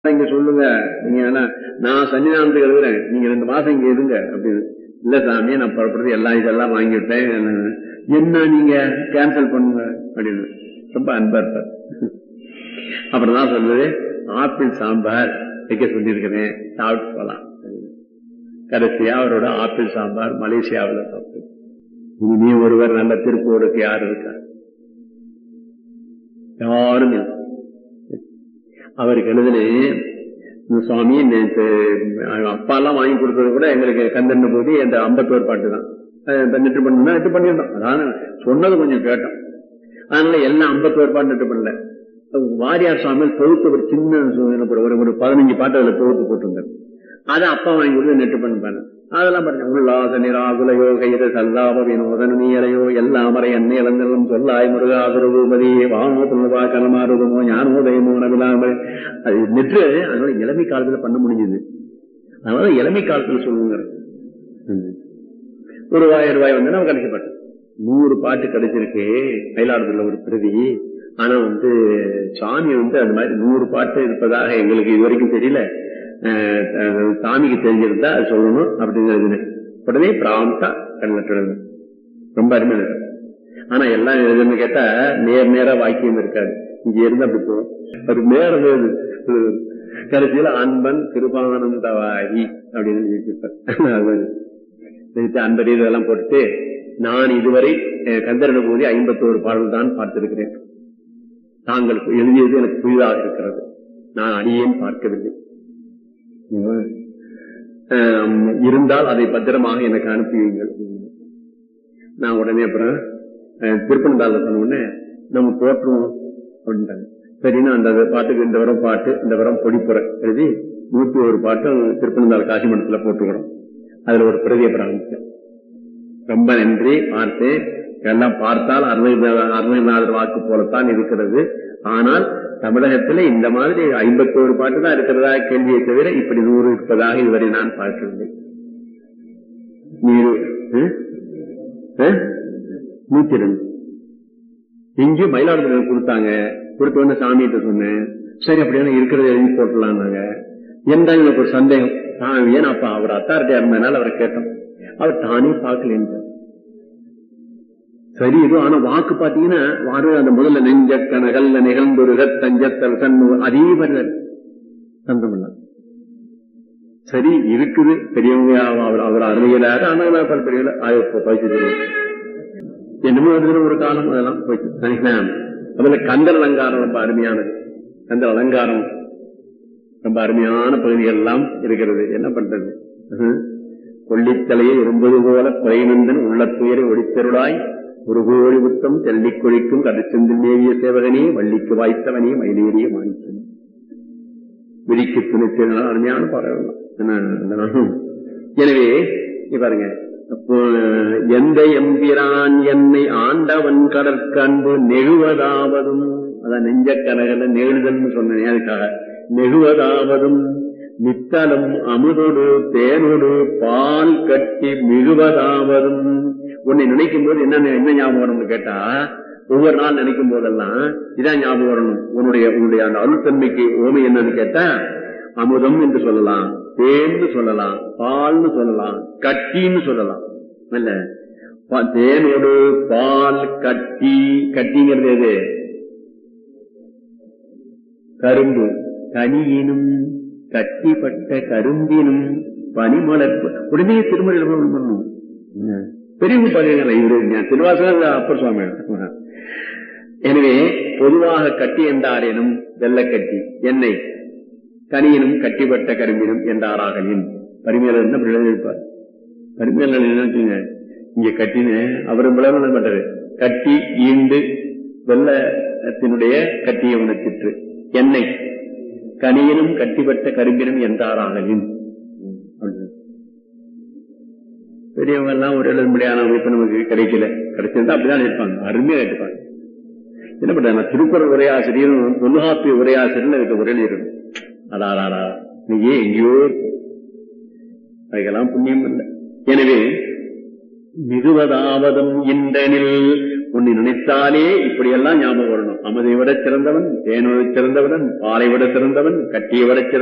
இங்க சொல்லுங்க நீங்க என்ன நான் சன்னிதானத்துக்கு எழுதுறேன் நீங்க ரெண்டு மாசம் இங்க இருங்க அப்படின்னு இல்ல சாமி நான் புறப்படுறது எல்லா இதெல்லாம் வாங்கிவிட்டேன் என்ன நீங்க கேன்சல் பண்ணுங்க அப்படின்னு ரொம்ப அன்பா இருப்பார் அப்புறம் தான் சொல்றது ஆப்பிள் சாம்பார் வைக்க சொல்லியிருக்கிறேன் சாப்பிட்டு போலாம் கடைசியா அவரோட ஆப்பிள் சாம்பார் மலேசியாவில் சாப்பிட்டு இனிமே ஒருவர் நல்ல திருப்பூருக்கு யார் இருக்கா யாரும் இல்லை அவருக்கு எழுதுனேன் சுவாமி நேற்று அப்பா எல்லாம் வாங்கி கொடுத்தது கூட எங்களுக்கு கந்தன் போது அந்த ஐம்பத்தோரு பாட்டு தான் நெட்டு பண்ணா நெட்டு பண்ணிருந்தோம் அதான் சொன்னது கொஞ்சம் கேட்டோம் அதனால எல்லாம் ஐம்பத்தோரு பாட்டு நெட்டு பண்ணல வாரியார் சுவாமி தொகுத்து ஒரு சின்ன ஒரு ஒரு பதினஞ்சு பாட்டு அதுல தொகுத்து போட்டிருந்தார் அதை அப்பா வாங்கி கொடுத்து நெட்டு பண்ண அதெல்லாம் பாருங்க உல்லாச நிராகுல யோக இது சல்லாப வினோதன நீரையோ எல்லாமரை எண்ணெய் இளந்தெல்லாம் சொல்லாய் முருகாசுரபூபதி வாமோ துணுவா கலமாருதமோ ஞானோதயமோ நவிலாமல் அது நெற்று அதனால இளமை காலத்துல பண்ண முடிஞ்சது அதனால இளமை காலத்துல சொல்லுங்க ஒரு ரூபாய் ரூபாய் வந்து நம்ம கிடைச்ச பாட்டு நூறு பாட்டு கிடைச்சிருக்கு மயிலாடுதுறையில ஒரு பிரதி ஆனா வந்து சாமி வந்து அந்த மாதிரி நூறு பாட்டு இருப்பதாக எங்களுக்கு இது வரைக்கும் தெரியல சாமிக்கு தெரிஞ்சிருந்தா அது சொல்லணும் அப்படிங்கிறது உடனே பிராந்தா கண்ணட்டு ரொம்ப அருமையான ஆனா எல்லாம் எழுதுன்னு கேட்டா நேர் நேரா வாக்கியம் இருக்காது இங்க இருந்து அப்படி போகும் அது நேரம் கடைசியில அன்பன் கிருபானந்தவாகி அப்படின்னு அன்பர் இதெல்லாம் போட்டுட்டு நான் இதுவரை கந்தரன போது ஐம்பத்தோரு பாடல் தான் பார்த்திருக்கிறேன் தாங்கள் எழுதியது எனக்கு புதிதாக இருக்கிறது நான் அடியேன் பார்க்கவில்லை இருந்தால் அதை பத்திரமாக எனக்கு அனுப்புவீங்கள் நான் உடனே அப்புறம் திருப்பனந்தால சொன்ன உடனே நம்ம போட்டுருவோம் அப்படின்ட்டாங்க சரின்னா அந்த பாட்டுக்கு இந்த வரம் பாட்டு இந்த வரம் பொடிப்புற எழுதி நூத்தி ஒரு பாட்டு திருப்பனந்தாள் காசி மண்டலத்துல போட்டுக்கிறோம் அதுல ஒரு பிரதியை பிராமிச்சேன் ரொம்ப நன்றி பார்த்தேன் எல்லாம் பார்த்தால் அருணகிரிநாதர் வாக்கு போலத்தான் இருக்கிறது ஆனால் தமிழகத்துல இந்த மாதிரி ஐம்பத்தோரு பாட்டு தான் இருக்கிறதா கேள்வியை தவிர இப்படி நூறு இருப்பதாக இதுவரை நான் பார்க்கவில்லை நூத்தி ரெண்டு எங்கேயும் மயிலாடுதுறை கொடுத்தாங்க கொடுத்த உடனே சாமிகிட்ட சொன்னேன் சரி அப்படியான இருக்கிறத எழுதி போட்டலாம்னாங்க எந்த எனக்கு ஒரு சந்தேகம் ஏன்னா அப்ப அவர் அத்தாரிட்டியா இருந்ததுனால அவரை கேட்டோம் அவர் தானே பார்க்கல சரி இது ஆனா வாக்கு பாத்தீங்கன்னா அந்த முதல்ல நெஞ்ச கனகல்ல நிகழ்ந்தொருக தஞ்சத்தல் சன்னு அதே மாதிரி சந்தம் சரி இருக்குது பெரியவங்க அவர் அவர் அருமையிலாக ஆனா பல பெரிய பயிற்சி என்னமோ ஒரு காலம் அதெல்லாம் போயிடுச்சு அதுல கந்தர் அலங்காரம் ரொம்ப அருமையானது கந்தர் அலங்காரம் ரொம்ப அருமையான பகுதிகள் எல்லாம் இருக்கிறது என்ன பண்றது கொல்லித்தலையை எறும்பது போல குறைநந்தன் உள்ள துயரை ஒடித்தருளாய் ஒரு கோடி புத்தம் தெல்லிக் கொழிக்கும் கடற்செந்தில் மேவிய சேவகனே வள்ளிக்கு வாய்த்தவனே மயிலேறிய மாணிக்கம் விரிக்கு துணிச்சல் அருமையான பாடல்கள் எனவே பாருங்க எந்த எம்பிரான் என்னை ஆண்டவன் கடற்கன்பு நெழுவதாவதும் அதான் நெஞ்ச கனகல நெழுதல்னு சொன்னேன் அதுக்காக நெழுவதாவதும் நித்தலும் அமுதொடு தேனொடு பால் கட்டி மிகுவதாவதும் உன்னை நினைக்கும் போது என்ன என்ன ஞாபகம் வரும்னு கேட்டா ஒவ்வொரு நாள் நினைக்கும் போதெல்லாம் இதான் ஞாபகம் வரணும் உன்னுடைய உன்னுடைய அந்த அருள்தன்மைக்கு ஓமை என்னன்னு கேட்டா அமுதம் என்று சொல்லலாம் தேன்னு சொல்லலாம் பால்னு சொல்லலாம் கட்டின்னு சொல்லலாம் இல்ல தேனோடு பால் கட்டி கட்டிங்கிறது எது கரும்பு கனியினும் கட்டிப்பட்ட கரும்பினும் பனிமலர்ப்பு உடனே திருமணம் பண்ணணும் பெரியவங்க பாருங்களா இவரு திருவாசக அப்பர் சுவாமி எனவே பொதுவாக கட்டி என்றாரேனும் வெள்ளக்கட்டி எண்ணெய் கனியினும் கட்டிப்பட்ட கரும்பினும் என்றாராகலின் பரிமையாளர் என்ன எழுதியிருப்பார் பரிமையாளர் என்ன இங்க கட்டின்னு அவரும் விளம்பரம் பண்றது கட்டி ஈண்டு வெள்ளத்தினுடைய கட்டிய உணர்ச்சிற்று எண்ணெய் கனியினும் கட்டிப்பட்ட கரும்பினும் என்றாராகலின் பெரியவங்க எல்லாம் ஒரு எழுத முடியாத அமைப்பு நமக்கு கிடைக்கல கிடைச்சிருந்தா அப்படிதான் இருப்பாங்க அருமையா இருப்பாங்க என்ன பண்றாங்க திருக்குறள் உரையாசிரியரும் தொல்காப்பிய உரையாசிரியர் இதுக்கு உரை எழுதிடணும் அடாராடா நீங்க எங்கேயோ அதுக்கெல்லாம் புண்ணியம் இல்லை எனவே மிகுவதாவதும் இன்றனில் உன்னை நினைத்தாலே இப்படியெல்லாம் ஞாபகம் வரணும் அமதை விட சிறந்தவன் தேனோட சிறந்தவன் பாலை விட சிறந்தவன் கட்டியை விட சிறந்தவன்